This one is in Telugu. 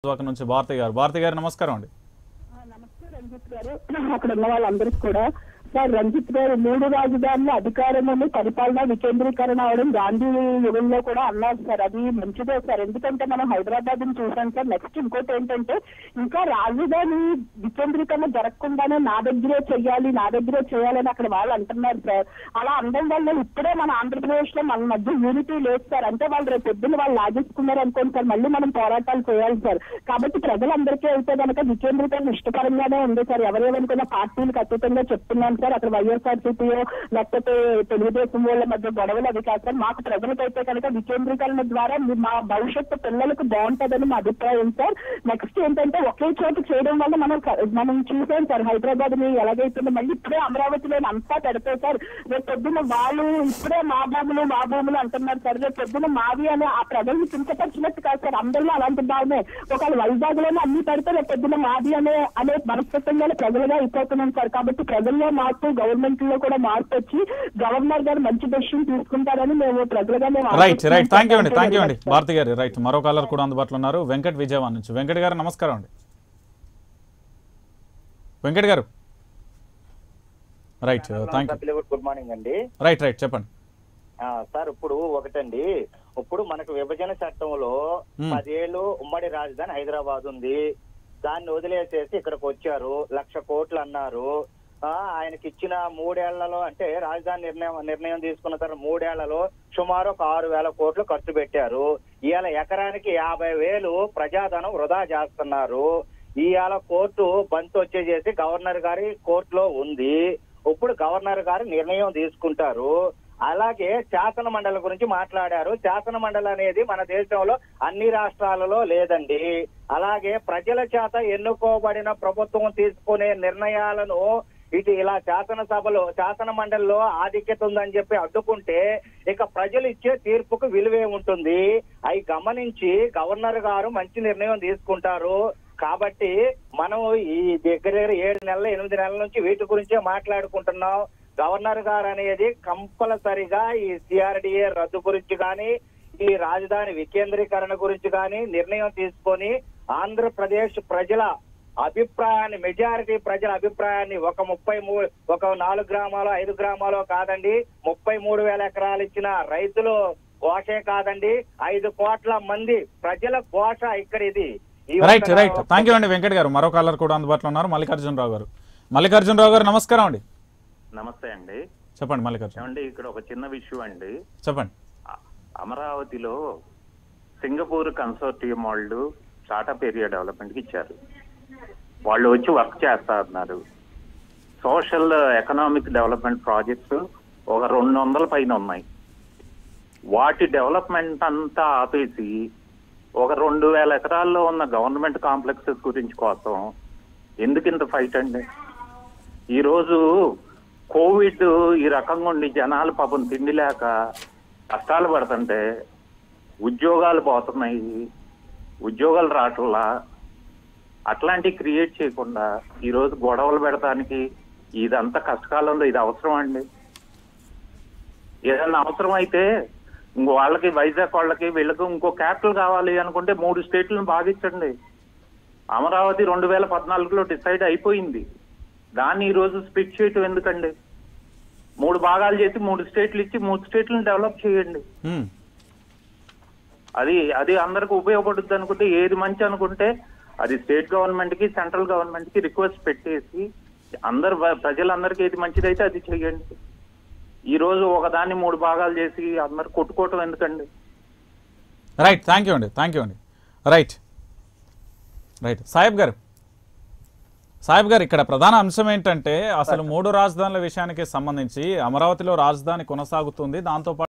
గాజువాక నుంచి భారతి గారు భారతి గారు నమస్కారం అండి ఆ, నమస్తే రంజిత్ గారు అక్కడ ఉన్న వాళ్ళందరికీ కూడా సార్ రంజిత్ గారు మూడు రాజధానుల అధికారము పరిపాలన వికేంద్రీకరణ అవడం గాంధీ యుగంలో కూడా అన్నారు సార్ అది మంచిదే సార్ ఎందుకంటే మనం హైదరాబాద్ ని చూసాం సార్ నెక్స్ట్ ఇంకోటి ఏంటంటే ఇంకా రాజధాని వికేంద్రీకరణ జరగకుండానే నా దగ్గరే చెయ్యాలి నా దగ్గరే చేయాలని అక్కడ వాళ్ళు అంటున్నారు సార్ అలా అనడం వల్ల ఇప్పుడే మన ఆంధ్రప్రదేశ్ లో మన మధ్య యూనిటీ లేదు సార్ అంటే వాళ్ళు రేపు పొద్దున్న వాళ్ళు లాగేసుకున్నారు అనుకోండి సార్ మళ్ళీ మనం పోరాటాలు చేయాలి సార్ కాబట్టి ప్రజలందరికీ అయితే కనుక వికేంద్రీకరణ ఇష్టకరంగానే ఉంది సార్ ఎవరేమనుకున్న పార్టీలకు అతీతంగా చెప్తున్నాను సార్ అక్కడ వైఎస్ఆర్సీపీఓ లేకపోతే తెలుగుదేశం వాళ్ళ మధ్య గొడవలు అది కాదు సార్ మాకు ప్రజలకైతే కనుక వికేంద్రీకరణ ద్వారా మీ- మా భవిష్యత్తు పిల్లలకు బాగుంటుందని మా అభిప్రాయం సార్ నెక్స్ట్ ఏంటంటే ఒకే చోటు చేయడం వల్ల మనం క- మనం చూసాం సార్ హైదరాబాద్ ని ఎలాగైతుందో మళ్ళీ ఇప్పుడే అమరావతిలో అంతా పెడతాయి సార్ రేపు పొద్దున్న వాళ్ళు ఇప్పుడే మా భూములు మా భూములు అంటున్నారు సార్ రేపు పొద్దున్న మావి అని ఆ ప్రజల్ని చింతపరిచినట్టు కాదు సార్ అందరిలో అలాంటి భావమే ఒకవేళ వైజాగ్ లోనే అన్ని పెడితే రేపు పొద్దున్న మాది అనే అనే మనస్తత్వంగా ప్రజలుగా అయిపోతున్నాం సార్ కాబట్టి ప్రజల్లో మార్పు గవర్నమెంట్ లో కూడా మార్పు వచ్చి గవర్నర్ గారు మంచి డెసిషన్ తీసుకుంటారని మేము ప్రజలుగా మేము రైట్ రైట్ థ్యాంక్ యూ అండి ఆశిస్తున్నాం. థ్యాంక్ యూ అండి భారతి గారు రైట్ మరో కాలర్ కూడా అందుబాటులో ఉన్నారు వెంకట్ విజయవాడ నుంచి వెంకట్ గారు నమస్కారం అండి Venkat garu right thank you good morning అండి రైట్ రైట్ చెప్పండి ఆ, సార్ ఇప్పుడు ఒకటండి ఇప్పుడు మనకు విభజన చట్టంలో Hmm. పదేళ్ళు ఉమ్మడి రాజధాని హైదరాబాద్ ఉంది దాన్ని వదిలేసేసి ఇక్కడికి వచ్చారు లక్ష కోట్లు అన్నారు ఆ, ఆయనకి ఇచ్చిన మూడేళ్లలో అంటే రాజధాని నిర్ణయం నిర్ణయం తీసుకున్న తర్వాత మూడేళ్లలో సుమారు ఒక ఆరు వేల కోట్లు ఖర్చు పెట్టారు ఇవాళ ఎకరానికి యాభై వేలు ప్రజాధనం వృధా చేస్తున్నారు ఇవాళ కోర్టు బంత్ వచ్చేసేసి గవర్నర్ గారి కోర్టులో ఉంది ఇప్పుడు గవర్నర్ గారు నిర్ణయం తీసుకుంటారు అలాగే శాసన మండలి గురించి మాట్లాడారు శాసన మండలి అనేది మన దేశంలో అన్ని రాష్ట్రాలలో లేదండి అలాగే ప్రజల చేత ఎన్నుకోబడిన ప్రభుత్వం తీసుకునే నిర్ణయాలను ఇటు ఇలా శాసనసభలో శాసన మండలిలో ఆధిక్యత ఉందని చెప్పి అడ్డుకుంటే ఇక ప్రజలు ఇచ్చే తీర్పుకు విలువే ఉంటుంది అవి గమనించి గవర్నర్ గారు మంచి నిర్ణయం తీసుకుంటారు కాబట్టి మనం ఈ దగ్గర దగ్గర ఏడు నెలల ఎనిమిది నెలల నుంచి వీటి గురించే మాట్లాడుకుంటున్నాం గవర్నర్ గారు అనేది కంపల్సరిగా ఈ సిఆర్డిఏ రద్దు గురించి కానీ ఈ రాజధాని వికేంద్రీకరణ గురించి కానీ నిర్ణయం తీసుకొని ఆంధ్రప్రదేశ్ ప్రజల అభిప్రాయాన్ని మెజారిటీ ప్రజల అభిప్రాయాన్ని ఒక ముప్పై మూడు ఒక నాలుగు గ్రామాలు ఐదు గ్రామాలు కాదండి ముప్పై మూడు వేల ఎకరాలు ఇచ్చిన రైతులు ఘోషే కాదండి ఐదు కోట్ల మంది ప్రజల ఘోష ఇక్కడ ఇది ఈ రైట్ ఒక్క- రైట్ థ్యాంక్ యూ అండి వెంకట్ గారు మరో కాలర్ కూడా అందుబాటులో ఉన్నారు మల్లికార్జునరావు గారు మల్లికార్జునరావు గారు నమస్కారం అండి నమస్తే అండి చెప్పండి మల్లికార్జున ఏమండి ఇక్కడ ఒక చిన్న విషయం అండి చెప్పండి అ- అమరావతిలో సింగపూర్ కన్సోర్టియం వాళ్ళు స్టార్టప్ ఏరియా డెవలప్మెంట్ కి ఇచ్చారు వాళ్ళు వచ్చి వర్క్ చేస్తా ఉన్నారు సోషల్ ఎకనామిక్ డెవలప్మెంట్ ప్రాజెక్ట్స్ ఒక రెండు వందల పైన ఉన్నాయి వాటి డెవలప్మెంట్ అంతా ఆపేసి ఒక రెండు వేల ఎకరాల్లో ఉన్న గవర్నమెంట్ కాంప్లెక్సెస్ గురించి కోసం ఎందుకు ఇంత ఫైట్ అండి ఈరోజు కోవిడ్ ఈ రకంగా ఉండి జనాలు పాపం తిండి లేక కష్టాలు పడుతుంటే ఉద్యోగాలు పోతున్నాయి ఉద్యోగాలు రావట్లా అట్లాంటివి క్రియేట్ చేయకుండా ఈరోజు గొడవలు పెడతానికి ఇదంతా కష్టకాలంలో ఇది అవసరం అండి ఏదన్నా అవసరం అయితే ఇంకో వాళ్ళకి వైజాగ్ వాళ్ళకి వీళ్ళకి ఇంకో క్యాపిటల్ కావాలి అనుకుంటే మూడు స్టేట్లను భావించండి అమరావతి రెండు వేల పద్నాలుగులో డిసైడ్ అయిపోయింది దాన్ని ఈ రోజు స్ప్లిట్ చేయటం ఎందుకండి మూడు భాగాలు చేసి మూడు స్టేట్లు ఇచ్చి మూడు స్టేట్లను డెవలప్ చేయండి మ్మ్. అది అది అందరికి ఉపయోగపడుద్ది అనుకుంటే ఏది మంచి అనుకుంటే అది స్టేట్ గవర్నమెంట్ కి సెంట్రల్ గవర్నమెంట్ కి రిక్వెస్ట్ పెట్టేసి అందరు ప్రజలందరికీ ఏది మంచిదైతే అది చెయ్యండి ఈ రోజు ఒకదాన్ని మూడు భాగాలు చేసి అందరు కొట్టుకోవటం ఎందుకండి రైట్ థ్యాంక్ యూ అండి థ్యాంక్ యూ అండి రైట్ రైట్ సాహెబ్ గారు సాహెబ్ గారు ఇక్కడ ప్రధాన అంశం ఏంటంటే అసలు మూడు రాజధానుల విషయానికి సంబంధించి అమరావతిలో రాజధాని కొనసాగుతుంది దాంతో